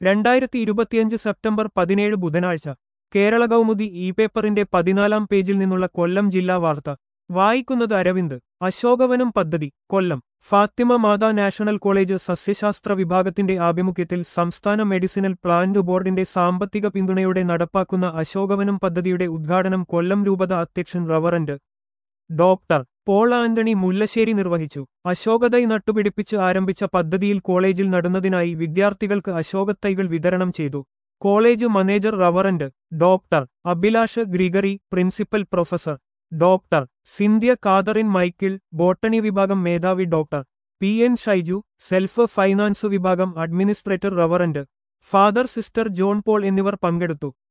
രണ്ടായിരത്തി ഇരുപത്തിയഞ്ച് സെപ്റ്റംബർ പതിനേഴ് ബുധനാഴ്ച കേരള കൗമുദി ഇ പേപ്പറിന്റെ പതിനാലാം പേജിൽ നിന്നുള്ള കൊല്ലം ജില്ലാ വാർത്ത വായിക്കുന്നത് അരവിന്ദ് അശോകവനം പദ്ധതി കൊല്ലം ഫാത്തിമ മാതാ നാഷണൽ കോളേജ് സസ്യശാസ്ത്ര വിഭാഗത്തിന്റെ ആഭിമുഖ്യത്തിൽ സംസ്ഥാന മെഡിസിനൽ പ്ലാന്റ് ബോർഡിന്റെ സാമ്പത്തിക പിന്തുണയോടെ നടപ്പാക്കുന്ന അശോകവനം പദ്ധതിയുടെ ഉദ്ഘാടനം കൊല്ലം രൂപത അധ്യക്ഷൻ reverend doctor Paul Antony Mullassery നിർവഹിച്ചു അശോകതൈ നട്ടുപിടിപ്പിച്ച് ആരംഭിച്ച പദ്ധതിയിൽ കോളേജിൽ നടുന്നതിനായി വിദ്യാർത്ഥികൾക്ക് അശോകത്തൈകൾ വിതരണം ചെയ്തു college manager reverend doctor Abhilash Gregory principal professor doctor Sindhya Catherine Michael botany വിഭാഗം മേധാവി doctor P N Shaiju self finance വിഭാഗം administrator reverend father sister John Paul എന്നിവർ പങ്കെടുത്തു